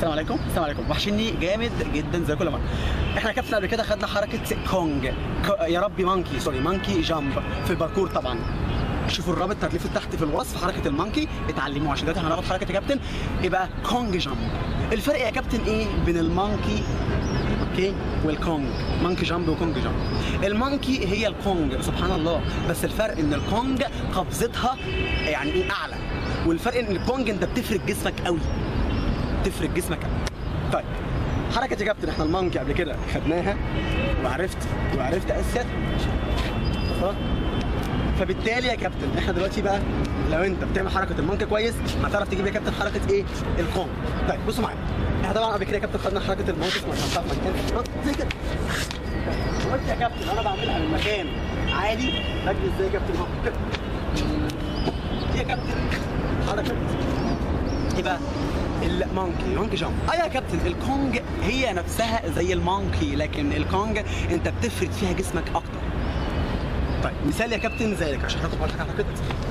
السلام عليكم السلام عليكم وحشني جامد جدا زي كل مره احنا يا كابتن قبل كده خدنا حركه كونج ك... يا ربي مانكي سوري مانكي جامب في الباركور طبعا شوفوا الرابط هتلاقيه تحت في الوصف حركه المانكي اتعلموها عشان دلوقتي هناخد حركه يا كابتن يبقى كونج جامب الفرق يا كابتن ايه بين المانكي اوكي والكونج مانكي جامب وكونج جامب المانكي هي الكونج سبحان الله بس الفرق ان الكونج قفزتها يعني ايه اعلى والفرق ان الكونج انت بتفرد جسمك قوي تفرد جسمك قوي طيب حركه يا كابتن احنا المانكي قبل كده خدناها وعرفت وعرفت اساسات خلاص فبالتالي يا كابتن احنا دلوقتي بقى لو انت بتعمل حركه المانكي كويس هتعرف تجيب يا كابتن حركه ايه الكونج طيب بصوا معايا احنا طبعا قبل كده يا كابتن خدنا حركه المانكي ما كانش في مكان زي كده دلوقتي يا كابتن انا بعملها من مكان عادي بجري ازاي يا كابتن اهو دي يا كابتن حركه يبقى المونكي مونكي جامب اه يا كابتن الكونج هي نفسها زي المونكي لكن الكونج انت بتفرد فيها جسمك اكتر طيب مثال يا كابتن ذلك عشان هاخد حضرتك على كده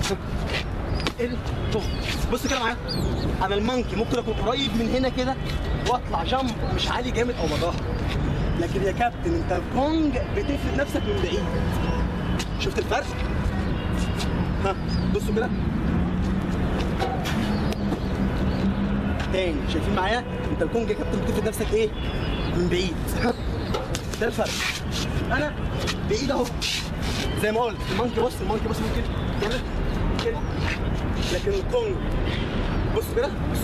الكونج بص كده معايا انا المونكي ممكن اكون قريب من هنا كده واطلع جامب مش عالي جامد او بضاهر لكن يا كابتن انت الكونج بتفرد نفسك من بعيد شفت الفرق؟ ها بصوا كده تاني شايفين معايا انت الكونج يا كابتن بتفرد نفسك ايه من بعيد ده الفرق انا بعيد اهو زي ما قلت المونكي بص المونكي بص ممكن كده كده لكن الكونج بص كده بص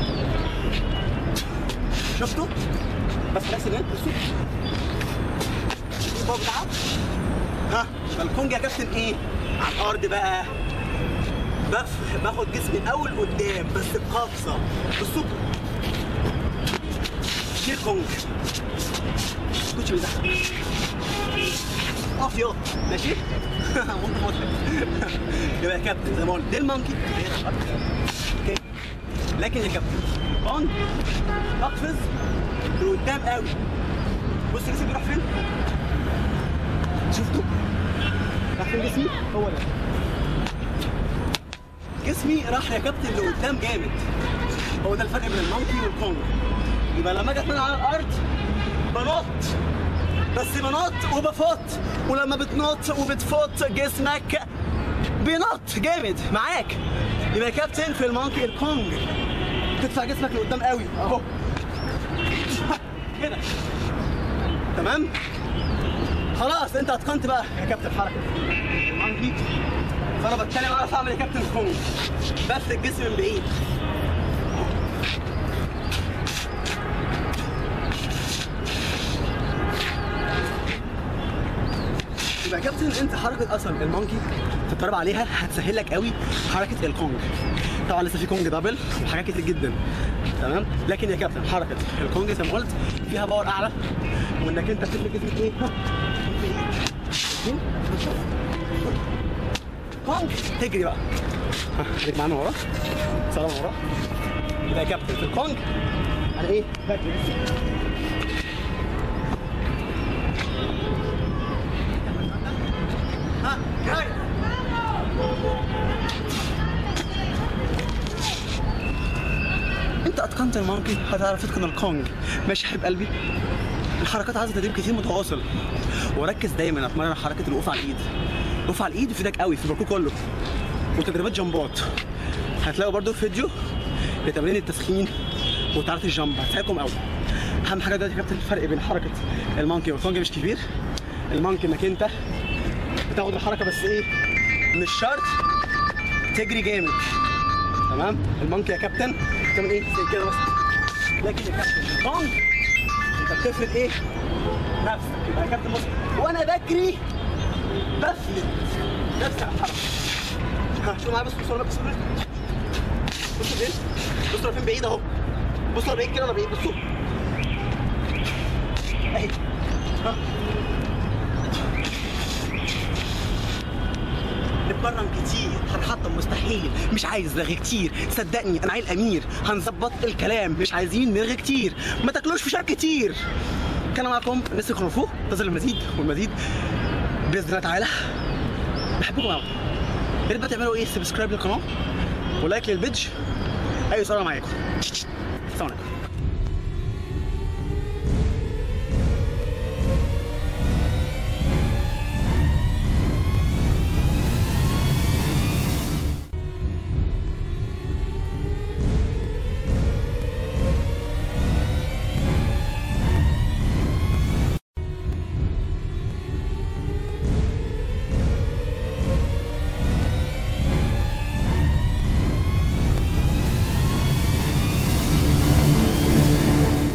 شفتوا بس نفس النت بصوا الباب بتاعه ها فالكونج يا كابتن ايه على الارض بقى بف باخد جسمي الاول قدام بس بقفزه بصوا دي الكونج كنتش بيضحك اقف يلا ماشي ممكن مضحك يبقى يا كابتن زي ما قلت دي المونكي اوكي لكن يا كابتن كونج بقفز لقدام قوي بص جسمي بيروح فين شفتوا راح فين جسمي هو ده جسمي راح يا كابتن لقدام جامد هو ده الفرق بين المونكي والكونج يبقى لما اجي اتمنى على الارض بنط بس بنط وبفوت ولما بتنط وبتفوت جسمك بينط جامد معاك يبقى يا كابتن في المونكي الكونج تدفع جسمك لقدام قوي اهو كده تمام خلاص انت اتقنت بقى يا كابتن حركه المونكي فانا بتكلم اعرف اعمل يا كابتن كونج بس الجسم من بعيد يبقى يا كابتن انت حركه اصلا المونكي تتدرب عليها هتسهل لك قوي حركه الكونج طبعا لسه في كونج دبل وحاجات كتير جدا تمام لكن يا كابتن حركه الكونج زي ما قلت فيها باور اعلى وانك انت بتفرد جسمك ايه كونج تجري بقى ها خليك معانا ورا سلام ورا يبقى يا كابتن في الكونج انا ايه بجري ها جاي انت اتقنت المونكي هتعرف تتقن الكونج ماشي يا حبيب قلبي الحركات عايزه تدريب كتير متواصل وركز دايما اتمرن حركه الوقوف على الايد الوقوف على الايد يفيدك قوي في الباركور كله وتدريبات جمبات هتلاقوا برضو فيديو لتمرين التسخين وتعرف الجمب هتساعدكم قوي اهم حاجه دلوقتي يا كابتن الفرق بين حركه المونكي والكونج مش كبير المونكي انك انت بتاخد الحركه بس ايه مش شرط تجري جامد تمام المونكي يا كابتن بتعمل ايه زي كده بس لكن يا كابتن الكونج انت بتفرد ايه نفسك يبقى يا كابتن بص وانا بجري بفلت نفسي على الحركه ها شوف معايا بص بص ولا بص ولا بص فين بص ولا فين بعيد اهو بص ولا بعيد كده ولا بعيد بصوا اهي ها نتمرن كتير هنحطم مستحيل مش عايز رغي كتير صدقني انا عيل امير هنظبط الكلام مش عايزين نرغي كتير ما تاكلوش فشار كتير كان معكم مستر كونغ انتظر المزيد والمزيد باذن الله تعالى بحبكم قوي يا ريت بقى تعملوا ايه سبسكرايب للقناه ولايك للبيج اي صوره معاكم السلام عليكم